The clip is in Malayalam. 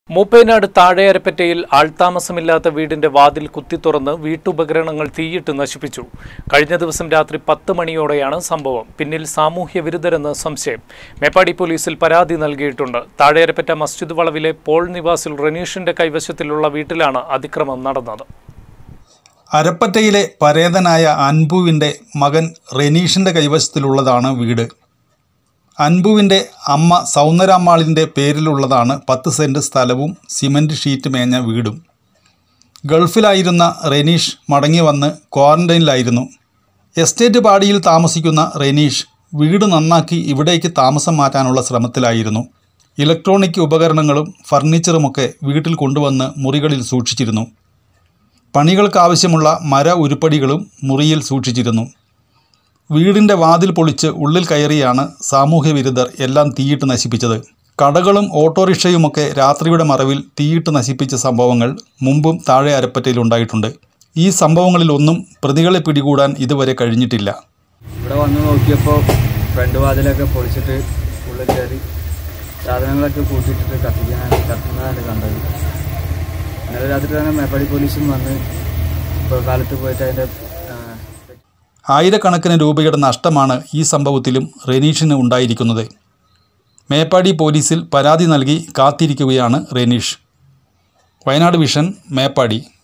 മൂപ്പേനാട് താഴെയരപ്പറ്റയിൽ ആൾതാമസമില്ലാത്ത വീടിന്റെ വാതിൽ കുത്തിത്തുറന്ന് വീട്ടുപകരണങ്ങൾ തീയിട്ട് നശിപ്പിച്ചു കഴിഞ്ഞ ദിവസം രാത്രി പത്ത് മണിയോടെയാണ് സംഭവം പിന്നിൽ സാമൂഹ്യ വിരുദ്ധരെന്ന് സംശയം മേപ്പാടി പോലീസിൽ പരാതി നൽകിയിട്ടുണ്ട് താഴെയരപ്പറ്റ മസ്ജിദ് വളവിലെ പോൾ നിവാസിൽ റനീഷിന്റെ കൈവശത്തിലുള്ള വീട്ടിലാണ് അതിക്രമം നടന്നത് അരപ്പറ്റയിലെ പരേതനായ അൻപുവിൻ്റെ മകൻ റെനീഷിൻ്റെ കൈവശത്തിലുള്ളതാണ് വീട് അൻപുവിൻ്റെ അമ്മ സൗന്ദരാമ്മാളിൻ്റെ പേരിലുള്ളതാണ് പത്ത് സെൻറ്റ് സ്ഥലവും സിമൻറ്റ് ഷീറ്റ് മേഞ്ഞ വീടും ഗൾഫിലായിരുന്ന റെനീഷ് മടങ്ങി വന്ന് ക്വാറന്റൈനിലായിരുന്നു എസ്റ്റേറ്റ് പാടിയിൽ താമസിക്കുന്ന റെനീഷ് വീട് നന്നാക്കി ഇവിടേക്ക് താമസം മാറ്റാനുള്ള ശ്രമത്തിലായിരുന്നു ഇലക്ട്രോണിക് ഉപകരണങ്ങളും ഫർണിച്ചറുമൊക്കെ വീട്ടിൽ കൊണ്ടുവന്ന് മുറികളിൽ സൂക്ഷിച്ചിരുന്നു പണികൾക്കാവശ്യമുള്ള മര ഉരുപ്പടികളും മുറിയിൽ സൂക്ഷിച്ചിരുന്നു വീടിൻ്റെ വാതിൽ പൊളിച്ച് ഉള്ളിൽ കയറിയാണ് സാമൂഹ്യ വിരുദ്ധർ എല്ലാം തീയിട്ട് നശിപ്പിച്ചത് കടകളും ഓട്ടോറിക്ഷയുമൊക്കെ രാത്രിയുടെ മറവിൽ തീയിട്ട് നശിപ്പിച്ച സംഭവങ്ങൾ മുമ്പും താഴെ അരപ്പറ്റയിലുണ്ടായിട്ടുണ്ട് ഈ സംഭവങ്ങളിലൊന്നും പ്രതികളെ പിടികൂടാൻ ഇതുവരെ കഴിഞ്ഞിട്ടില്ല ഇവിടെ വന്ന് നോക്കിയപ്പോൾ ഫ്രണ്ട് വാതിലൊക്കെ പൊളിച്ചിട്ട് ഉള്ളിൽ കയറി സാധനങ്ങളൊക്കെ കൂട്ടിയിട്ടിട്ട് കത്തിക്കാൻ കത്തുന്നതാണ് കണ്ടത് ഇന്നലെ രാത്രി തന്നെ മേപ്പാടി പോലീസും വന്ന് ഇപ്പോൾ കാലത്ത് പോയിട്ട് അതിൻ്റെ ആയിരക്കണക്കിന് രൂപയുടെ നഷ്ടമാണ് ഈ സംഭവത്തിലും റെനീഷിന് ഉണ്ടായിരിക്കുന്നത് മേപ്പാടി പോലീസിൽ പരാതി നൽകി കാത്തിരിക്കുകയാണ് റെനീഷ് വയനാട് വിഷൻ മേപ്പാടി